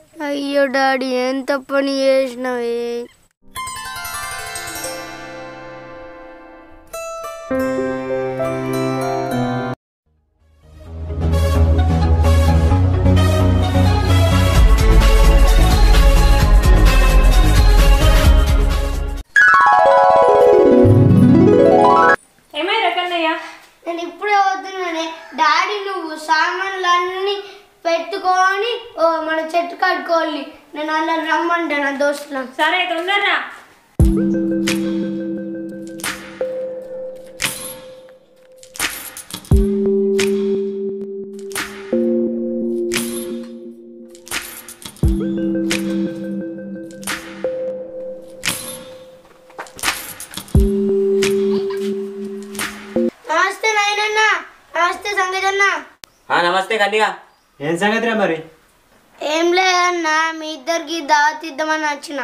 అయ్యో డాడీ ఎంత పని చేసినవే ఏమైనా కన్నయ్య నేను ఇప్పుడే వద్దున్నానే డాడీ నువ్వు సామాన్లు అన్ని పెట్టుకొని ఓ మన చెట్టు కట్టుకోవాలి నేను అలా రమ్మంటే నా దోస్తులను సరే తొందరరా నమస్తే నాయనన్న నమస్తే సంగతన్న ఆ, నమస్తే కన్నిగా ఏం సంగతిరా మరి ఏం లేదన్నా మీ ఇద్దరికి దావత్ ఇద్దామని వచ్చిన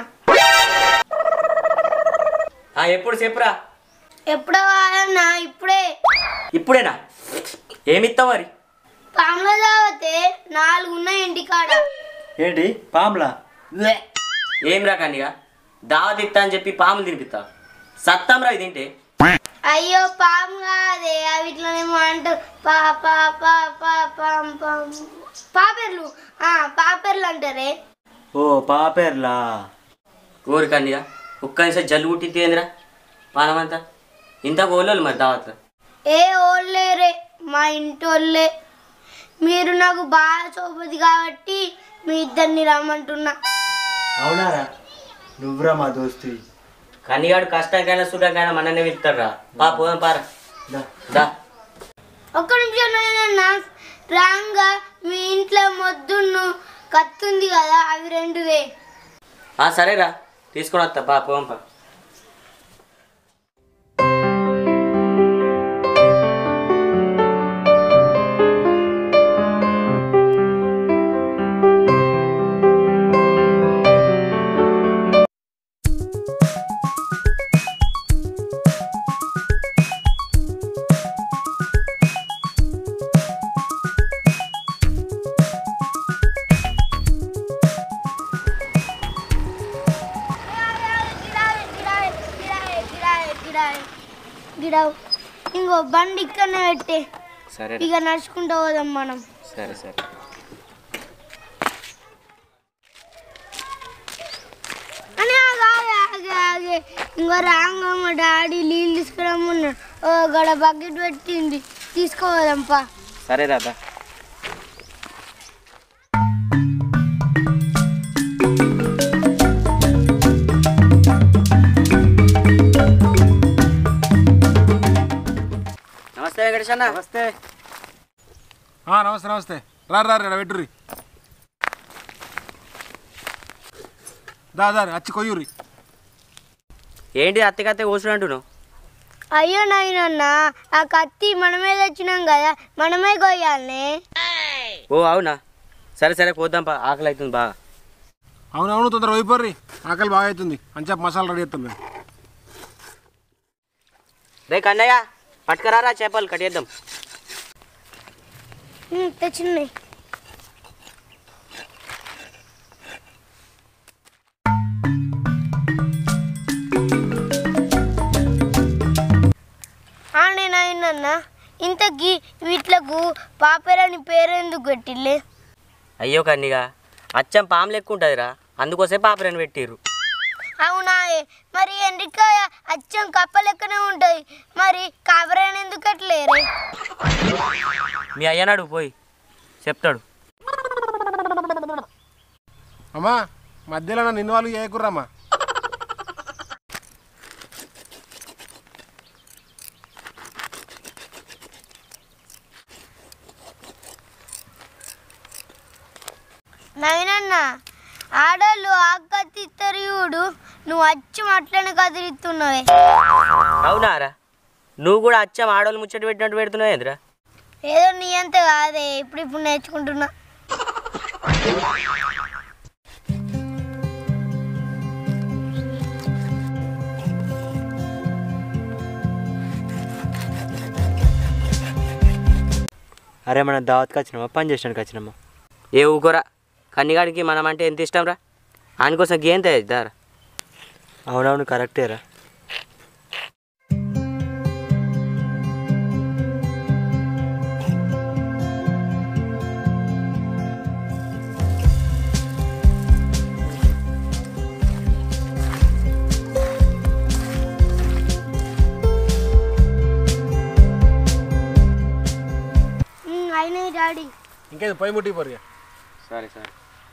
ఆ, ఎప్పుడు చెప్పురా ఎప్పుడో కాదన్నా ఇప్పుడే ఇప్పుడేనా ఏమిస్తావు మరి పాముల దావతే నాలుగు ఉన్నాయి ఇంటికాడ ఏంటి పాములా ఏం రా కన్నిగా దావత్ ఇస్తా అని చెప్పి పాములు తినిపిస్తా సత్తం రా ఇది తింటే అయ్యో పాము కాదే అవి ఇట్లనేమో అంటారు పా పా పా పా పాం పాం పాపెర్లు ఆ పాపెర్లు అంటారే ఓ పాపేర్లా ఊరి కన్నిగా ఒక్క నిమిషం జల్లు పుట్టింది ఏందిరా పానమంతా ఇంత గోళ్ళు మరి దావత్లో ఏ ఓళ్ళేరే మా ఇంటి వాళ్ళే మీరు నాకు బాగా సోపది కాబట్టి మీ ఇద్దరిని రమ్మంటున్నా అవునారా నువ్వురా మా దోస్తు కన్నిగాడు కష్టంకైనా సుఖంకైనా మననే వెళ్తారా పా పోదాం పారా దా ఒక్క నిమిషం నాయనన్నా రాంగా మీ ఇంట్లో మొద్దును కత్తుంది కదా అవి రెండువే ఆ సరేరా తీసుకొని వస్తా పా పోదాం పా గిడావు ఇంకో బండి ఇక్కడనే పెట్టే సరే ఇక నడుచుకుంటూ పోదాం మనం సరే సరే అని ఆగే ఆగే ఆగే ఇంకో రాంగా మా డాడీ నీళ్ళు తీసుకురమ్మన్నాడు ఓ గడ బకెట్ పెట్టింది తీసుకోదాం పా సరే దాదా నమస్తే వెంకటేష్ అన్న నమస్తే ఆ, నమస్తే నమస్తే రా రా రా పెట్టుర్రి దా దా అచ్చి కొయ్యుర్రి ఏంటి అత్తకత్తే కూర్చుని అంటున్నావు అయ్యో నాయనన్న ఆ కత్తి మనమే తెచ్చినాం కదా మనమే కొయ్యాలనే ఓ అవునా సరే సరే కోద్దాం పా ఆకలి అవుతుంది బాగా అవునవును తొందర అయిపోర్రి ఆకలి బాగా అవుతుంది అని చెప్పి మసాలా రెడీ చేస్తాం మేము రే కన్నయ్య పట్టుకరారా చేపలు కట్టేద్దాం తెచ్చినాయి నాయనన్న ఇంతకీ వీట్లకు పాపేరని పేరెందుకు పెట్టిల్లే అయ్యో కన్నిగా అచ్చం పాము లెక్క ఉంటుందిరా అందుకోసే పాపరని పెట్టిర్రు అవునా మరి ఎండ్రికాయ అచ్చం కప్ప లెక్కనే ఉంటుంది మరి కాపరాయన ఎందుకు అట్లేరే మీ అయ్యనాడు పోయి చెప్తాడు అమ్మా మధ్యలో నన్ను ఇన్వాల్వ్ చేయకుర్రమ్మా నవీనన్న ఆడోళ్ళు ఆకత్తి చూడు నువ్వు అచ్చం అట్లనే కదిలిస్తున్నావే అవునారా నువ్వు కూడా అచ్చం ఆడవాళ్ళు ముచ్చట పెట్టినట్టు పెడుతున్నావు ఏంద్రా ఏదో నీ అంత కాదే ఇప్పుడు ఇప్పుడు నేర్చుకుంటున్నా అరే మనం దావత్కి వచ్చినామా పని చేసడానికి వచ్చినామా ఏ ఊకోరా కన్నిగాడికి మనం అంటే ఎంత ఇష్టం రా ఆయనకోసం గేంత దారా అవునవును కరెక్టేరా ఉమ్, అయినాయి డాడీ ఇంకేది పై ముట్టి పోరు సరే సరే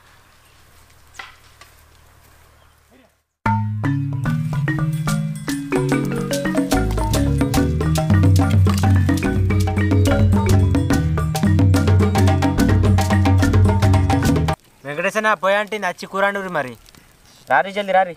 వెంకటేశన పోయాంటి నచ్చి కూరండు మరి రారి జల్ది రారి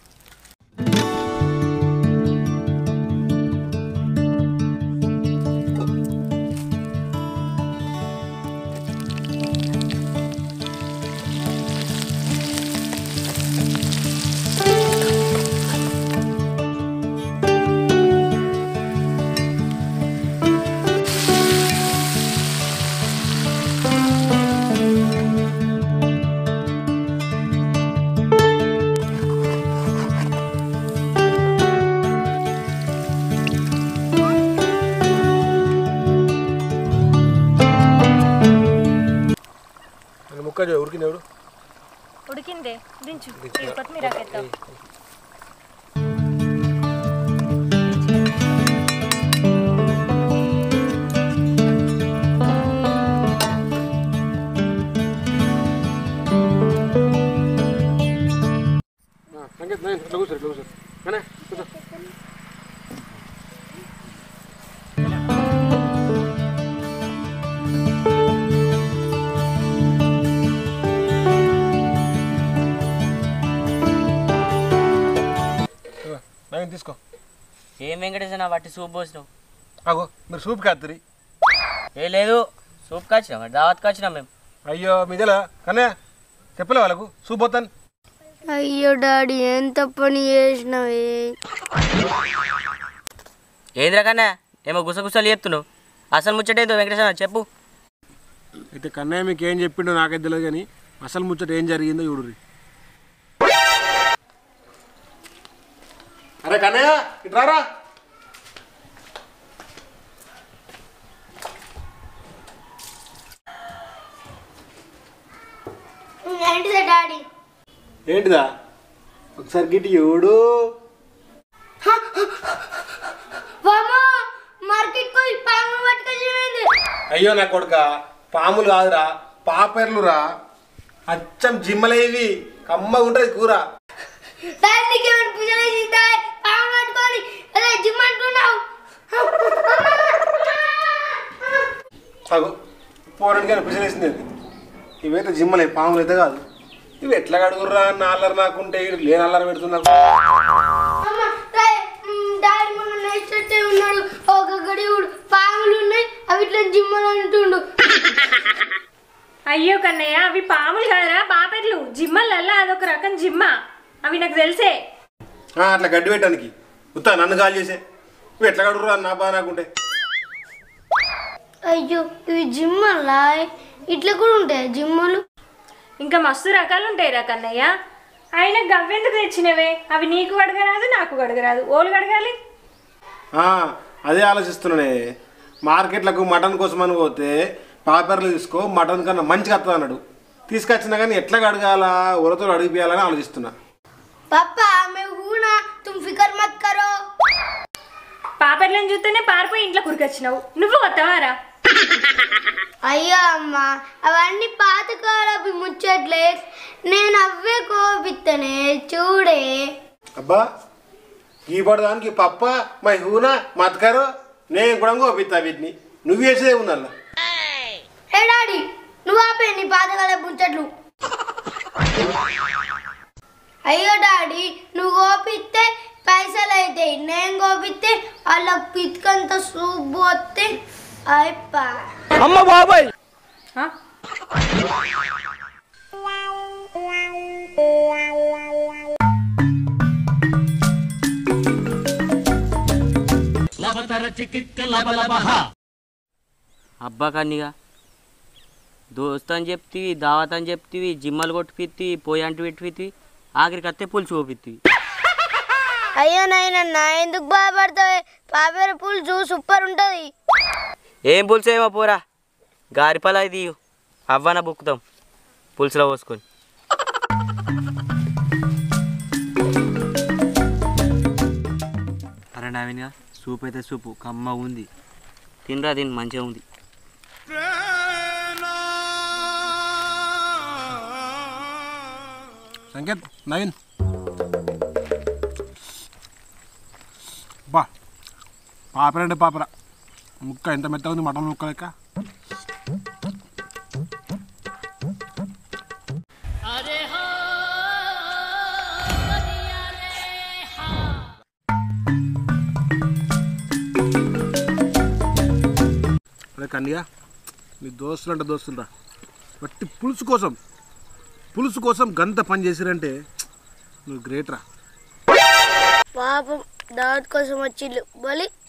అని ముక్క చూ- ఉరికింది ఎవడు ఉడికిందే దించు ఈ కొత్తిమీర ఆకేద్దాం సంగీత్ నేను ఇట్లా కూర్చో ఇట్లా కూర్చో కానీ కూర్చో ఇదిగో, నవీన్ తీసుకో ఏం వెంకటేశ్వర వాటి సూప్ పోసినావు అగో మీరు సూప్ కాత్తిరి ఏ లేదు సూప్ కాచినాం మరి దావత్ కాచినాం మేము అయ్యో మీదలా కన్నయ్య చెప్పలే వాళ్ళకు సూప్ పోతాను అయ్యో డాడీ ఎంత పని చేసినవే ఏంద్రా కన్నా ఏమో గుసగుసలు చెప్తున్నావు అసలు ముచ్చటేదో వెంకటేశ్వర చెప్పు అయితే కన్నయ్య మీకు ఏం చెప్పిండో నాకైతే తెలియదు కానీ అసలు ముచ్చట ఏం జరిగిందో చూడుర్రి అరే కన్నయ్య ఇట్రారా ఏంటిదే డాడీ ఏంటిదా ఒకసారి గిట్టి చూడు వామో మార్కెట్ పోయి పాము పట్టుకొచ్చింది అయ్యో నా కొడుక పాములు కాదురా పాపెర్లురా అచ్చం జిమ్మలేవి కమ్మగా ఉంటుంది కూర దాన్ని నీకేమైనా పూజ చేసిందా పాము పట్టుకొని అదే జిమ్ అంటున్నావు అగో పోరానికి కానీ పిసిలేసింది అది ఇవైతే జిమ్మలే పాములు అయితే కాదు ఇవి ఎట్లా కడుగుర్రా అని అల్లరి నాకుంటే ఈడు లేని అల్లరి పెడుతున్నా అమ్మ, రే, మ్, డాడీ మొన్న నేర్చుంటే ఉన్నాడు ఒక గడివుడు పాములు ఉన్నాయి అవి ఇట్లా జిమ్మలు అంటుండు అయ్యో కన్నయ్య అవి పాములు కాదురా బాపెర్లు జిమ్మలల్లా అదొక రకం జిమ్మ అవి నాకు తెలిసే ఆ, అట్లా గడ్డి పెట్టడానికి ఉత్తా నన్ను కాల్ చేసే నువ్వు ఎట్లా కడుగుర్రా అని నా బాధ నాకుంటే అయ్యో ఇవి జిమ్మలా ఇట్లా కూడా ఉంటాయి జిమ్మలు ఇంకా మస్తు రకాలు ఉంటాయి రా కన్నయ్య అయినా గవ్వెందుకు తెచ్చినవే అవి నీకు గడగరాదు నాకు గడగరాదు ఓలు గడగాలి ఆ, అదే ఆలోచిస్తున్నానే మార్కెట్లకు మటన్ కోసం అని పోతే పాపర్లు తీసుకో మటన్ కన్నా మంచిగా వస్తుంది అన్నాడు తీసుకొచ్చినా కానీ ఎట్లా కడగాల ఉలతో అడిగిపోయాలని ఆలోచిస్తున్నా पापा मैं हूँ ना तुम फिक्र मत करो పాపెర్లను చూస్తేనే పారిపోయి ఇంట్లో కురికొచ్చినావు నువ్వు కొత్తవారా అయ్యో అమ్మ అవన్నీ పాతకాలపు ముచ్చట్లే నేను అవే కోపిత్తనే చూడే అబ్బా ఈ పడదానికి పప్ప మై హూనా మతకరు నేను కూడా గోపిస్తా వీటిని నువ్వు వేసేదే ఉందల్లా హే డాడీ నువ్వు ఆపే నీ పాతకాలపు ముచ్చట్లు అయ్యో డాడీ నువ్వు కోపిస్తే పైసలు అవుతాయి నేను కోపిస్తే వాళ్ళకి పితికంత సూప్ పోతే అయిపా ఆ? అబ్బా కన్నీగా దోస్త్ అని చెప్తివి దావత్ అని చెప్తివి జిమ్మలు కొట్టిపిత్తివి పోయి అంటు పెట్టిపిత్తివి ఆఖరికి అత్తే పులుసు పోపిత్తివి అయ్యో నాయన నా ఎందుకు బాధపడతావే పాపేర పులుసు సూపర్ ఉంటుంది ఏం పులుసు ఏమో పోరా గారిపలా ఇది అవ్వన బుక్కుతాం పులుసులో పోసుకొని అరే నవీన్గా సూప్ అయితే సూపు కమ్మ ఉంది తినరా దీని మంచిగా ఉంది సంకేత్ నవీన్ బా పాపర అంటే పాపర ముక్క ఎంత మెత్తగా ఉంది మటన్ ముక్క లెక్క అరే కన్యా నీ దోస్తులు అంటే దోస్తులు రా బట్టి పులుసు కోసం పులుసు కోసం గంత పని చేసిరంటే నువ్వు గ్రేట్ రా పాపం దావత్ కోసం వచ్చిళ్ళు బలి